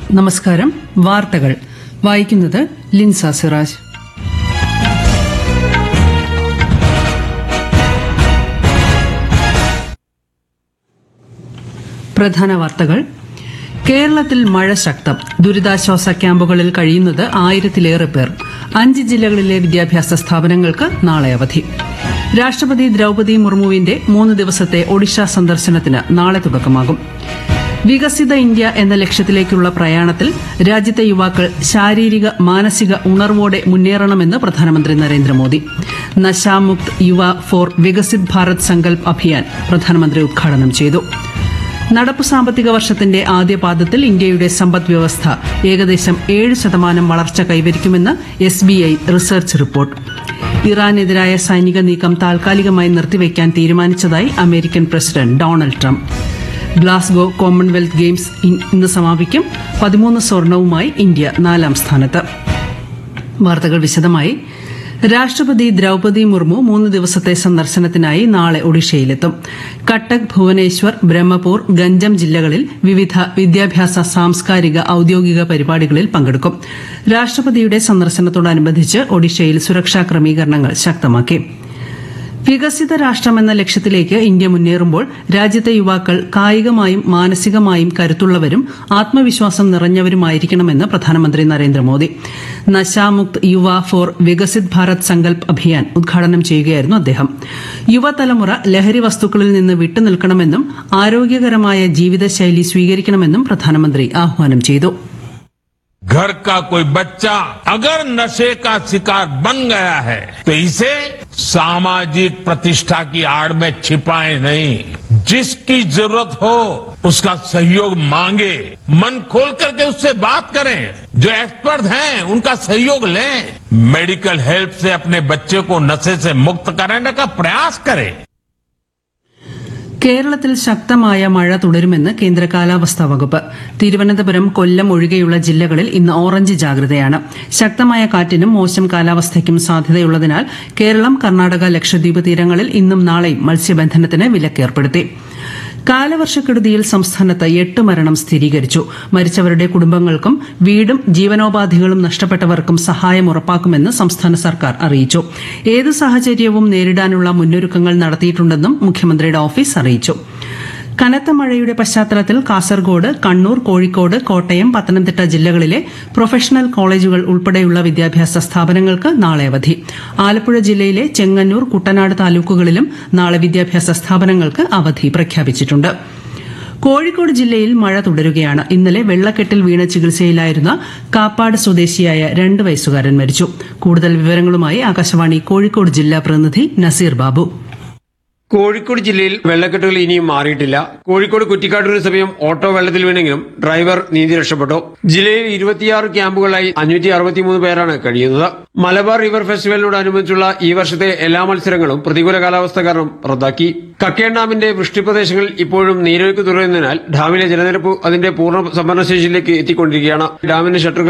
നമസ്കാരം വാർത്തകൾ വായിക്കുന്നത് ലിൻസ സിറാജ് പ്രധാന വാർത്തകൾ കേരളത്തിൽ മഴ ശക്തം ദുരിതാശ്വാസ ക്യാമ്പുകളിൽ കഴിയുന്നത് ആയിരത്തിലേറെ പേർ അഞ്ച് ജില്ലകളിലെ വിദ്യാഭ്യാസ സ്ഥാപനങ്ങൾക്ക് നാളെ അവധി രാഷ്ട്രപതി ദ്രൌപതി മുർമുവിന്റെ മൂന്ന് ദിവസത്തെ ഒഡീഷ സന്ദർശനത്തിന് നാളെ തുടക്കമാകും വികസിത ഇന്ത്യ എന്ന ലക്ഷ്യത്തിലേക്കുള്ള പ്രയാണത്തിൽ രാജ്യത്തെ യുവാക്കൾ ശാരീരിക മാനസിക ഉണർവോടെ മുന്നേറണമെന്ന് പ്രധാനമന്ത്രി നരേന്ദ്രമോദി നശാമുക്ത് യുവ ഫോർ വികസിത് ഭാരത് സങ്കൽപ് അഭിയാൻ പ്രധാനമന്ത്രി ഉദ്ഘാടനം ചെയ്തു നടപ്പു സാമ്പത്തിക വർഷത്തിന്റെ ആദ്യ പാദത്തിൽ ഇന്ത്യയുടെ സമ്പദ് വ്യവസ്ഥ ഏകദേശം ഏഴ് ശതമാനം വളർച്ച കൈവരിക്കുമെന്ന് S B I research report ഇറാനെതിരായ സൈനിക നീക്കം താൽക്കാലികമായി നിർത്തിവെക്കാൻ തീരുമാനിച്ചതായി American president Donald Trump Glasgow Commonwealth Games ഇ- ഇന്ന് സമാപിക്കും പതിമൂന്ന് സ്വർണവുമായി ഇന്ത്യ നാലാം സ്ഥാനത്ത് വാർത്തകൾ വിശദമായി രാഷ്ട്രപതി ദ്രൌപതി മുർമു മൂന്ന് ദിവസത്തെ സന്ദർശനത്തിനായി നാളെ ഒഡീഷയിലെത്തും കട്ടക് ഭുവനേശ്വർ ബ്രഹ്മപൂർ ഗഞ്ചം ജില്ലകളിൽ വിവിധ വിദ്യാഭ്യാസ സാംസ്കാരിക ഔദ്യോഗിക പരിപാടികളിൽ പങ്കെടുക്കും രാഷ്ട്രപതിയുടെ സന്ദർശനത്തോടനുബന്ധിച്ച് ഒഡീഷയിൽ സുരക്ഷാ ക്രമീകരണങ്ങൾ ശക്തമാക്കി വികസിത രാഷ്ട്രമെന്ന ലക്ഷ്യത്തിലേക്ക് ഇന്ത്യ മുന്നേറുമ്പോൾ രാജ്യത്തെ യുവാക്കൾ കായികമായും മാനസികമായും കരുത്തുള്ളവരും ആത്മവിശ്വാസം നിറഞ്ഞവരുമായിരിക്കണമെന്ന് പ്രധാനമന്ത്രി നരേന്ദ്രമോദി നശാമുക്ത് യുവ ഫോർ വികസിത് ഭാരത് സങ്കൽപ് അഭിയാൻ ഉദ്ഘാടനം ചെയ്യുകയായിരുന്നു അദ്ദേഹം യുവതലമുറ ലഹരി വസ്തുക്കളിൽ നിന്ന് വിട്ടുനിൽക്കണമെന്നും ആരോഗ്യകരമായ ജീവിതശൈലി സ്വീകരിക്കണമെന്നും പ്രധാനമന്ത്രി ആഹ്വാനം ചെയ്തു घर का कोई बच्चा अगर नशे का शिकार बन गया है तो इसे सामाजिक प्रतिष्ठा की आड़ में छिपाए नहीं जिसकी जरूरत हो उसका सहयोग मांगे मन खोल करके उससे बात करें जो एक्सपर्ट हैं उनका सहयोग लें मेडिकल हेल्प से अपने बच्चे को नशे से मुक्त कराने का प्रयास करें കേരളത്തിൽ ശക്തമായ മഴ തുടരുമെന്ന് കേന്ദ്ര കാലാവസ്ഥാ വകുപ്പ് തിരുവനന്തപുരം കൊല്ലം ഒഴികെയുള്ള ജില്ലകളിൽ ഇന്ന് ഓറഞ്ച് ജാഗ്രതയാണ് ശക്തമായ കാറ്റിനും മോശം കാലാവസ്ഥയ്ക്കും സാധ്യതയുള്ളതിനാൽ കേരളം കർണാടക ലക്ഷദ്വീപ് തീരങ്ങളിൽ ഇന്നും നാളെയും മത്സ്യബന്ധനത്തിന് വിലക്കേർപ്പെടുത്തി കാലവർഷക്കെടുതിയിൽ സംസ്ഥാനത്ത് എട്ട് മരണം സ്ഥിരീകരിച്ചു മരിച്ചവരുടെ കുടുംബങ്ങൾക്കും വീടും ജീവനോപാധികളും നഷ്ടപ്പെട്ടവർക്കും സഹായം ഉറപ്പാക്കുമെന്ന് സംസ്ഥാന സർക്കാർ അറിയിച്ചു ഏത് സാഹചര്യവും നേരിടാനുള്ള മുന്നൊരുക്കങ്ങൾ നടത്തിയിട്ടുണ്ടെന്നും മുഖ്യമന്ത്രിയുടെ ഓഫീസ് അറിയിച്ചു കനത്ത മഴയുടെ പശ്ചാത്തലത്തിൽ കാസർഗോഡ് കണ്ണൂർ കോഴിക്കോട് കോട്ടയം പത്തനംതിട്ട ജില്ലകളിലെ പ്രൊഫഷണൽ കോളേജുകൾ ഉൾപ്പെടെയുള്ള വിദ്യാഭ്യാസ സ്ഥാപനങ്ങൾക്ക് നാളെ അവധി ആലപ്പുഴ ജില്ലയിലെ ചെങ്ങന്നൂർ കുട്ടനാട് താലൂക്കുകളിലും നാളെ വിദ്യാഭ്യാസ സ്ഥാപനങ്ങൾക്ക് അവധി പ്രഖ്യാപിച്ചിട്ടുണ്ട് കോഴിക്കോട് ജില്ലയിൽ മഴ തുടരുകയാണ് ഇന്നലെ വെള്ളക്കെട്ടിൽ വീണ ചികിത്സയിലായിരുന്ന കാപ്പാട് സ്വദേശിയായ രണ്ട് വയസ്സുകാരൻ മരിച്ചു കൂടുതൽ വിവരങ്ങളുമായി ആകാശവാണി കോഴിക്കോട് ജില്ലാ പ്രതിനിധി നസീർ ബാബു കോഴിക്കോട് ജില്ലയിൽ വെള്ളക്കെട്ടുകൾ ഇനിയും മാറിയിട്ടില്ല കോഴിക്കോട് കുറ്റിക്കാട്ടൂരിന് സമയം ഓട്ടോ വെള്ളത്തിൽ വീണെങ്കിലും ഡ്രൈവർ നീന്തി രക്ഷപ്പെട്ടു ജില്ലയിൽ ഇരുപത്തിയാറ് ക്യാമ്പുകളായി അഞ്ഞൂറ്റി അറുപത്തിമൂന്ന് പേരാണ് കഴിയുന്നത് മലബാർ റിവർ ഫെസ്റ്റിവലിനോടനുബന്ധിച്ചുള്ള ഈ വർഷത്തെ എല്ലാ മത്സരങ്ങളും പ്രതികൂല കാലാവസ്ഥ കാരണം റദ്ദാക്കി കക്കയം ഡാമിന്റെ വൃഷ്ടിപ്രദേശങ്ങളിൽ ഇപ്പോഴും നീരൊഴുക്ക് തുടരുന്നതിനാൽ ഡാമിലെ ജലനിരപ്പ് അതിന്റെ പൂർണ്ണ സംഭരണശേഷിയിലേക്ക് എത്തിക്കൊണ്ടിരിക്കുകയാണ് ഡാമിന്റെ ഷട്ടറുകൾ